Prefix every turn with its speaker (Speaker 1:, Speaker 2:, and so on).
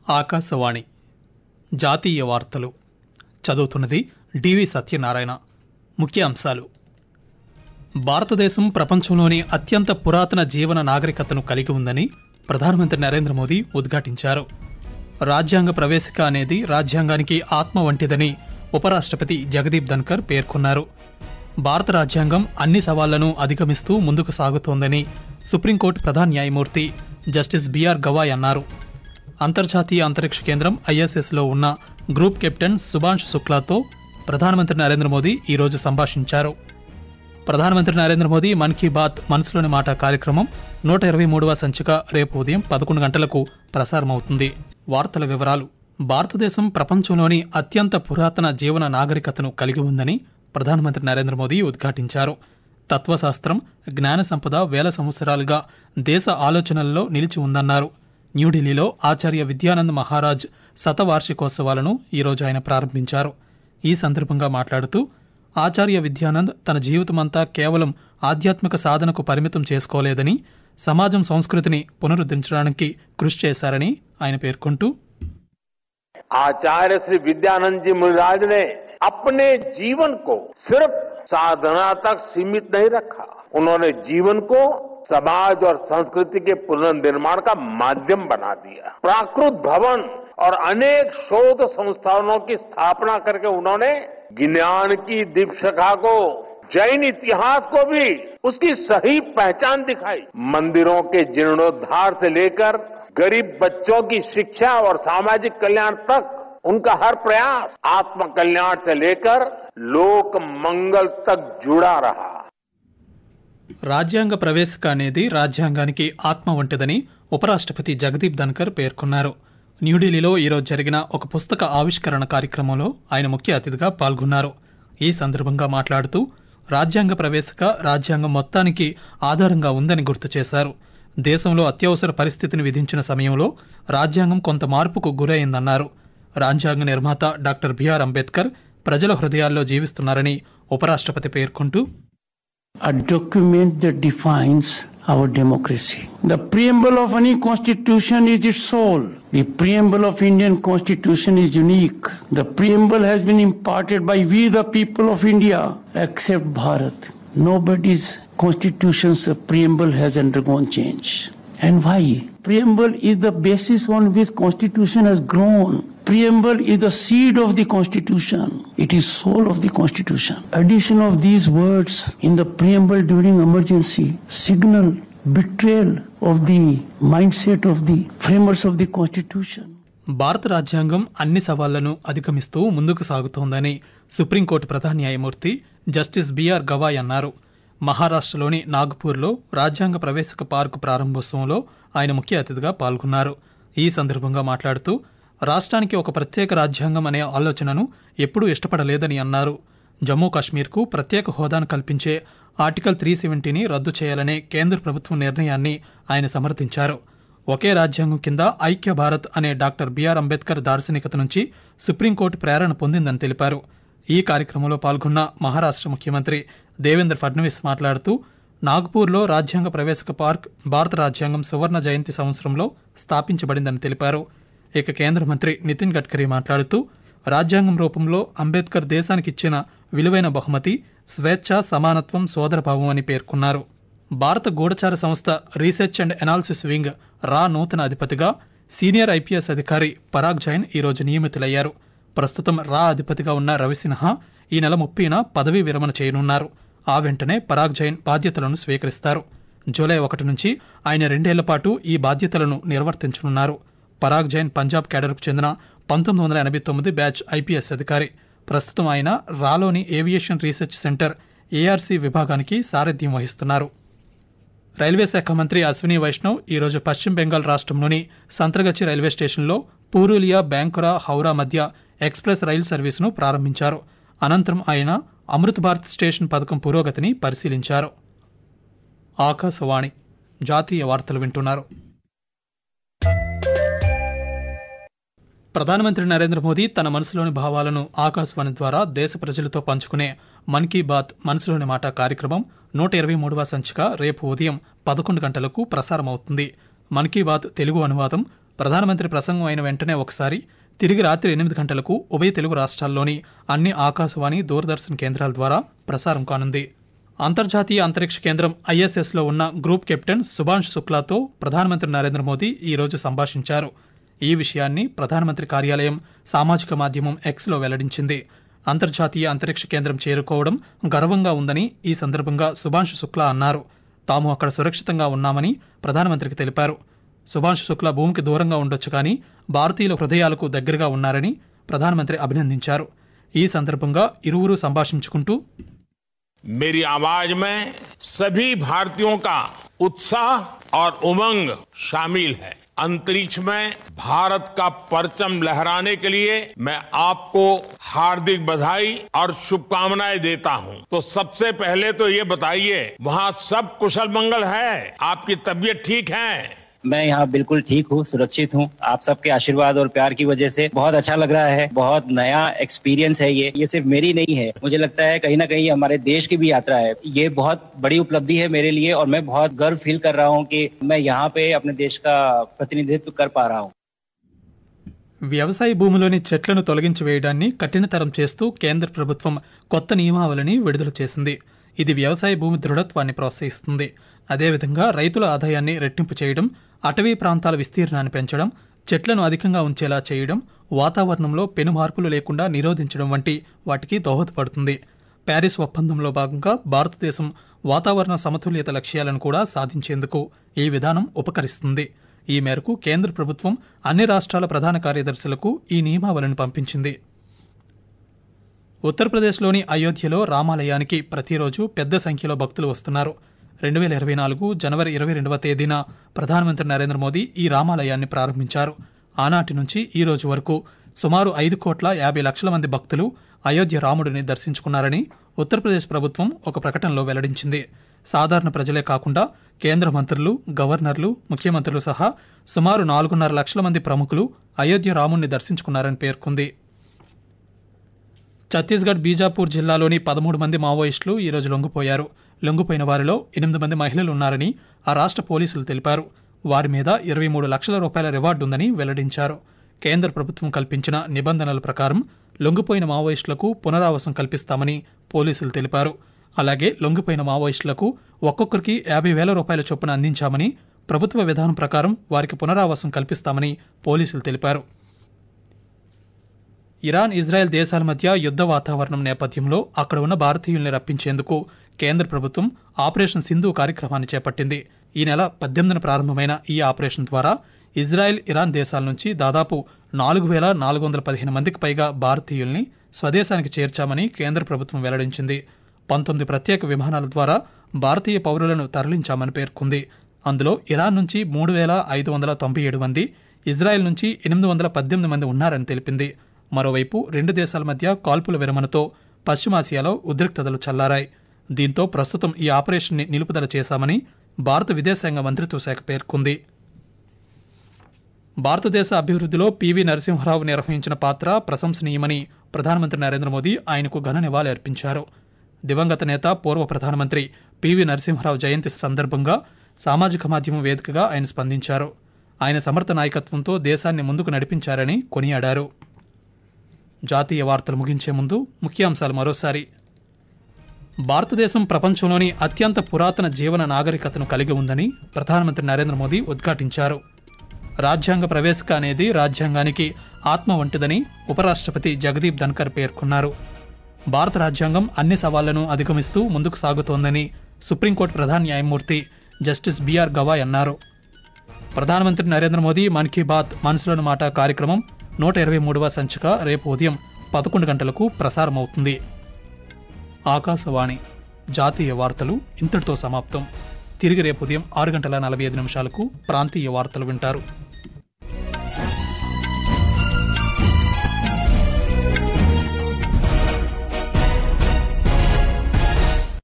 Speaker 1: ఆకాశవాణి జాతీయ వార్తలు చదువుతున్నది డివి సత్యనారాయణ ముఖ్య అంశాలు భారతదేశం ప్రపంచంలోని అత్యంత పురాతన జీవన నాగరికతను కలిగి ఉందని ప్రధానమంత్రి నరేంద్ర మోదీ ఉద్ఘాటించారు రాజ్యాంగ ప్రవేశిక అనేది రాజ్యాంగానికి ఆత్మ వంటిదని ఉపరాష్ట్రపతి జగదీప్ ధన్కర్ పేర్కొన్నారు భారత రాజ్యాంగం అన్ని సవాళ్లను అధిగమిస్తూ ముందుకు సాగుతోందని సుప్రీంకోర్టు ప్రధాన న్యాయమూర్తి జస్టిస్ బిఆర్ గవాయ్ అన్నారు అంతర్జాతీయ అంతరిక్ష కేంద్రం ఐఎస్ఎస్లో ఉన్న గ్రూప్ కెప్టెన్ సుభాష్ శుక్లాతో ప్రధానమంత్రి నరేంద్ర మోదీ ఈరోజు సంభాషించారు ప్రధానమంత్రి నరేంద్ర మోదీ మన్ కీ బాత్ మనసులోని మాట కార్యక్రమం నూట ఇరవై మూడవ సంచిక రేపు ఉదయం పదకొండు గంటలకు ప్రసారమవుతుంది వార్తల వివరాలు భారతదేశం ప్రపంచంలోని అత్యంత పురాతన జీవన నాగరికతను కలిగి ఉందని ప్రధానమంత్రి నరేంద్ర మోదీ ఉద్ఘాటించారు తత్వశాస్త్రం జ్ఞాన సంపద వేల సంవత్సరాలుగా దేశ ఆలోచనల్లో నిలిచి ఉందన్నారు న్యూఢిల్లీలో ఆచార్య విద్యానంద్ మహారాజ్ శతవార్షికోత్సవాలను ఈరోజు ఆయన ప్రారంభించారు ఈ సందర్భంగా మాట్లాడుతూ ఆచార్య విద్యానంద్ తన జీవితమంతా కేవలం ఆధ్యాత్మిక సాధనకు పరిమితం చేసుకోలేదని సమాజం సంస్కృతిని పునరుద్ధరించడానికి కృషి చేశారని ఆయన పేర్కొంటూ
Speaker 2: आचार्य श्री विद्यानंद जी मुनिराज ने अपने जीवन को सिर्फ साधना तक सीमित नहीं रखा उन्होंने जीवन को समाज और संस्कृति के पुनर्निर्माण का माध्यम बना दिया प्राकृत भवन और अनेक शोध संस्थानों की स्थापना करके उन्होंने ज्ञान की दीपशिखा को जैन इतिहास को भी उसकी सही पहचान दिखाई मंदिरों के जीर्णोद्धार से लेकर गरीब बच्चों की शिक्षा और सामाजिक कल्याण तक उनका हर प्रयास आत्म कल्याण से लेकर लोक मंगल तक जुड़ा रहा
Speaker 1: రాజ్యాంగ ప్రవేశిక అనేది రాజ్యాంగానికి ఆత్మ వంటిదని ఉపరాష్ట్రపతి జగదీప్ ధన్కర్ పేర్కొన్నారు న్యూఢిల్లీలో ఈరోజు జరిగిన ఒక పుస్తక ఆవిష్కరణ కార్యక్రమంలో ఆయన ముఖ్య అతిథిగా పాల్గొన్నారు ఈ సందర్భంగా మాట్లాడుతూ రాజ్యాంగ ప్రవేశిక రాజ్యాంగం మొత్తానికి ఆధారంగా ఉందని గుర్తు చేశారు దేశంలో అత్యవసర పరిస్థితిని విధించిన సమయంలో రాజ్యాంగం కొంత మార్పుకు గురైందన్నారు రాజ్యాంగ నిర్మాత డాక్టర్ బిఆర్ అంబేద్కర్ ప్రజల హృదయాల్లో జీవిస్తున్నారని ఉపరాష్ట్రపతి పేర్కొంటూ
Speaker 3: a document that defines our democracy. The preamble of any constitution is its soul. The preamble of Indian constitution is unique. The preamble has been imparted by we the people of India except Bharat. Nobody's constitution's preamble has undergone change. And why? Preamble is the basis on which constitution has grown. Preamble is the seed of the constitution. It is soul of the constitution. Addition of these words in the preamble during emergency signal betrayal of the mindset of the framers of the constitution.
Speaker 1: భారత రాజ్యాంగం అన్ని సవాళ్లను అధిగమిస్తూ ముందుకు సాగుతోందని supreme court ప్రధాన న్యాయమూర్తి justice BR Gavai అన్నారు మహారాష్ట్రలోని నాగ్పూర్లో రాజ్యాంగ ప్రవేశక పార్కు ప్రారంభోత్సవంలో ఆయన ముఖ్య అతిథిగా పాల్గొన్నారు ఈ సందర్భంగా మాట్లాడుతూ రాష్ట్రానికి ఒక ప్రత్యేక రాజ్యాంగం అనే ఆలోచనను ఎప్పుడూ ఇష్టపడలేదని అన్నారు జమ్మూ కాశ్మీర్కు ప్రత్యేక హోదాను కల్పించే ఆర్టికల్ త్రీ సెవెంటీని రద్దు చేయాలనే కేంద్ర ప్రభుత్వం నిర్ణయాన్ని ఆయన సమర్థించారు ఒకే రాజ్యాంగం కింద ఐక్య భారత్ అనే డాక్టర్ బిఆర్ అంబేద్కర్ దార్శనికత నుంచి సుప్రీంకోర్టు ప్రేరణ పొందిందని తెలిపారు ఈ కార్యక్రమంలో పాల్గొన్న మహారాష్ట్ర ముఖ్యమంత్రి దేవేంద్ర ఫడ్నవీస్ మాట్లాడుతూ నాగ్పూర్లో రాజ్యాంగ ప్రవేశక పార్క్ భారత రాజ్యాంగం సువర్ణ జయంతి సంవత్సరంలో స్థాపించబడిందని తెలిపారు ఇక కేంద్ర మంత్రి నితిన్ గడ్కరీ మాట్లాడుతూ రాజ్యాంగం రూపంలో అంబేద్కర్ దేశానికి ఇచ్చిన విలువైన బహుమతి స్వేచ్ఛ సమానత్వం సోదరభావం అని పేర్కొన్నారు భారత గూఢచార సంస్థ రీసెర్చ్ అండ్ ఎనాలిసిస్ వింగ్ రా నూతన అధిపతిగా సీనియర్ ఐపీఎస్ అధికారి పరాగ్ జైన్ ఈరోజు నియమితులయ్యారు ప్రస్తుతం రా అధిపతిగా ఉన్న రవిసిన్హా ఈ నెల ముప్పైన పదవీ విరమణ చేయనున్నారు ఆ వెంటనే పరాగ్ జైన్ బాధ్యతలను స్వీకరిస్తారు జూలై ఒకటి నుంచి ఆయన రెండేళ్ల పాటు ఈ బాధ్యతలను నిర్వర్తించనున్నారు పరాగ్ జైన్ పంజాబ్ కేడర్కు చెందిన పంతొమ్మిది వందల ఎనభై తొమ్మిది బ్యాచ్ ఐపీఎస్ అధికారి ప్రస్తుతం ఆయన రాలోని ఏవియేషన్ రీసెర్చ్ సెంటర్ ఏఆర్సీ విభాగానికి సారథ్యం వహిస్తున్నారు రైల్వే శాఖ మంత్రి అశ్విని వైష్ణవ్ ఈరోజు పశ్చిమ బెంగాల్ రాష్ట్రంలోని సంత్రగచ్చి రైల్వే స్టేషన్లో పూరూలియా బ్యాంకురా హౌరా మధ్య ఎక్స్ప్రెస్ రైలు సర్వీసును ప్రారంభించారు అనంతరం ఆయన అమృత్ భారత్ స్టేషన్ పథకం పురోగతిని పరిశీలించారు ఆకాశవాణి జాతీయ వార్తలు వింటున్నారు ప్రధానమంత్రి నరేంద్ర మోదీ తన మనసులోని భావాలను ఆకాశవాణి ద్వారా దేశ ప్రజలతో పంచుకునే మన్ కీ బాత్ మనసులోని మాట కార్యక్రమం నూట ఇరవై మూడవ సంచిక రేపు ఉదయం పదకొండు గంటలకు ప్రసారమవుతుంది మన్ కీ బాత్ తెలుగు అనువాదం ప్రధానమంత్రి ప్రసంగం అయిన వెంటనే ఒకసారి తిరిగి రాత్రి ఎనిమిది గంటలకు ఉభయ తెలుగు రాష్ట్రాల్లోని అన్ని ఆకాశవాణి దూరదర్శన్ కేంద్రాల ద్వారా ప్రసారం కానుంది అంతర్జాతీయ అంతరిక్ష కేంద్రం ఐఎస్ఎస్లో ఉన్న గ్రూప్ కెప్టెన్ సుభాష్ శుక్లాతో ప్రధానమంత్రి నరేంద్ర మోదీ ఈ రోజు సంభాషించారు ఈ విషయాన్ని ప్రధానమంత్రి కార్యాలయం సామాజిక మాధ్యమం ఎక్స్లో వెల్లడించింది అంతర్జాతీయ అంతరిక్ష కేంద్రం చేరుకోవడం గర్వంగా ఉందని ఈ సందర్భంగా సుభాష్ శుక్లా అన్నారు తాము అక్కడ సురక్షితంగా ఉన్నామని ప్రధానమంత్రికి తెలిపారు సుభాష్ శుక్లా భూమికి దూరంగా ఉండొచ్చు కానీ భారతీయుల హృదయాలకు దగ్గరగా ఉన్నారని ప్రధానమంత్రి అభినందించారు ఈ సందర్భంగా ఇరువురు సంభాషించుకుంటూ
Speaker 2: मेरी आवाज में सभी भारतीयों का उत्साह और उमंग शामिल है अंतरिक्ष में भारत का परचम लहराने के लिए मैं आपको हार्दिक बधाई और शुभकामनाएं देता हूं तो सबसे पहले तो ये बताइए वहां सब कुशल मंगल है आपकी तबीयत ठीक है
Speaker 4: मैं यहाँ बिल्कुल ठीक हूँ सुरक्षित हूँ आप सबके आशीर्वाद और प्यार की वजह से बहुत अच्छा लग रहा है बहुत नया एक्सपीरियंस है ये ये सिर्फ मेरी नहीं है मुझे लगता है कहीं ना कहीं हमारे देश की भी यात्रा है ये बहुत बड़ी उपलब्धि है मेरे लिए और मैं बहुत गर्व फील कर रहा हूँ कि मैं यहाँ पे अपने देश का प्रतिनिधित्व कर पा रहा हूँ
Speaker 1: వ్యవసాయ భూమిలోని చెట్లను తొలగించి వేయడాన్ని కఠినతరం చేస్తూ కేంద్ర ప్రభుత్వం కొత్త నియమావళిని విడుదల చేసింది ఇది వ్యవసాయ భూమి దృఢత్వాన్ని ప్రోత్సహిస్తుంది అదేవిధంగా రైతుల ఆదాయాన్ని రెట్టింపు చేయడం అటవీ ప్రాంతాల విస్తీర్ణాన్ని పెంచడం చెట్లను అధికంగా ఉంచేలా చేయడం వాతావరణంలో పెను మార్పులు లేకుండా నిరోధించడం వంటి వాటికి దోహదపడుతుంది ప్యారిస్ ఒప్పందంలో భాగంగా భారతదేశం వాతావరణ సమతుల్యత లక్ష్యాలను కూడా సాధించేందుకు ఈ విధానం ఉపకరిస్తుంది ఈ మేరకు కేంద్ర ప్రభుత్వం అన్ని రాష్ట్రాల ప్రధాన కార్యదర్శులకు ఈ నియమావళిని పంపించింది ఉత్తరప్రదేశ్లోని అయోధ్యలో రామాలయానికి ప్రతిరోజు పెద్ద సంఖ్యలో భక్తులు వస్తున్నారు రెండు వేల ఇరవై నాలుగు జనవరి ఇరవై రెండవ తేదీన ప్రధానమంత్రి నరేంద్ర మోదీ ఈ రామాలయాన్ని ప్రారంభించారు ఆనాటి నుంచి ఈ రోజు వరకు సుమారు ఐదు కోట్ల యాభై లక్షల మంది భక్తులు అయోధ్య రాముడిని దర్శించుకున్నారని ఉత్తరప్రదేశ్ ప్రభుత్వం ఒక ప్రకటనలో వెల్లడించింది సాధారణ ప్రజలే కాకుండా కేంద్ర మంత్రులు గవర్నర్లు ముఖ్యమంత్రులు సహా సుమారు నాలుగున్నర లక్షల మంది ప్రముఖులు అయోధ్య రాముణ్ణి దర్శించుకున్నారని పేర్కొంది ఛత్తీస్గఢ్ బీజాపూర్ జిల్లాలోని పదమూడు మంది మావోయిస్టులు ఈరోజు లొంగిపోయారు లొంగిపోయిన వారిలో ఎనిమిది మంది మహిళలు ఉన్నారని ఆ రాష్ట్ర పోలీసులు తెలిపారు వారి మీద ఇరవై మూడు లక్షల రూపాయల రివార్డు ఉందని వెల్లడించారు కేంద్ర ప్రభుత్వం కల్పించిన నిబంధనల ప్రకారం లొంగిపోయిన మావోయిస్టులకు పునరావాసం కల్పిస్తామని పోలీసులు తెలిపారు అలాగే లొంగిపోయిన మావోయిస్టులకు ఒక్కొక్కరికి యాభై వేల రూపాయల చొప్పున అందించామని ప్రభుత్వ విధానం ప్రకారం వారికి పునరావాసం కల్పిస్తామని పోలీసులు తెలిపారు ఇరాన్ ఇజ్రాయెల్ దేశాల మధ్య యుద్ధ వాతావరణం నేపథ్యంలో అక్కడ ఉన్న భారతీయుల్ని రప్పించేందుకు కేంద్ర ప్రభుత్వం ఆపరేషన్ సింధు కార్యక్రమాన్ని చేపట్టింది ఈ నెల పద్దెనిమిదిన ప్రారంభమైన ఈ ఆపరేషన్ ద్వారా ఇజ్రాయెల్ ఇరాన్ దేశాల నుంచి దాదాపు నాలుగు వేల నాలుగు వందల పదిహేను మందికి పైగా భారతీయుల్ని స్వదేశానికి చేర్చామని కేంద్ర ప్రభుత్వం వెల్లడించింది పంతొమ్మిది ప్రత్యేక విమానాల ద్వారా భారతీయ పౌరులను తరలించామని పేర్కొంది అందులో ఇరాన్ నుంచి మూడు వేల ఐదు వందల తొంభై ఏడు మంది ఇజ్రాయెల్ నుంచి ఎనిమిది వందల పద్దెనిమిది మంది ఉన్నారని తెలిపింది మరోవైపు రెండు దేశాల మధ్య కాల్పుల విరమణతో పశ్చిమాసియాలో ఉద్రిక్తతలు చల్లారాయి దీంతో ప్రస్తుతం ఈ ఆపరేషన్ని నిలుపుదల చేశామని భారత విదేశాంగ మంత్రిత్వ శాఖ పేర్కొంది భారతదేశ అభివృద్ధిలో పివి నరసింహరావు నిర్వహించిన పాత్ర ప్రశంసనీయమని ప్రధానమంత్రి నరేంద్ర మోదీ ఆయనకు ఘన నివాళి అర్పించారు దివంగత నేత పూర్వ ప్రధానమంత్రి పివి నరసింహరావు జయంతి సందర్భంగా సామాజిక మాధ్యమం వేదికగా ఆయన స్పందించారు ఆయన సమర్థ నాయకత్వంతో దేశాన్ని ముందుకు నడిపించారని కొనియాడారు జాతీయ వార్తలు ముగించే ముందు ముఖ్యాంశాలు మరోసారి భారతదేశం ప్రపంచంలోని అత్యంత పురాతన జీవన నాగరికతను కలిగి ఉందని ప్రధానమంత్రి నరేంద్ర మోదీ ఉద్ఘాటించారు రాజ్యాంగ ప్రవేశిక అనేది రాజ్యాంగానికి ఆత్మ వంటిదని ఉపరాష్ట్రపతి జగదీప్ ధన్కర్ పేర్కొన్నారు భారత రాజ్యాంగం అన్ని సవాళ్లను అధిగమిస్తూ ముందుకు సాగుతోందని సుప్రీంకోర్టు ప్రధాన న్యాయమూర్తి జస్టిస్ బిఆర్ గవాయ్ అన్నారు ప్రధానమంత్రి నరేంద్ర మోదీ మన్ కీ బాత్ మనసులోని మాట కార్యక్రమం నూట ఇరవై మూడవ సంచిక రేపు ఉదయం పదకొండు గంటలకు ప్రసారమవుతుంది ఆకాశవాణి జాతీయ వార్తలు ఇంతటితో సమాప్తం తిరిగి రేపు ఉదయం ఆరు గంటల నలభై ఐదు నిమిషాలకు ప్రాంతీయ వార్తలు వింటారు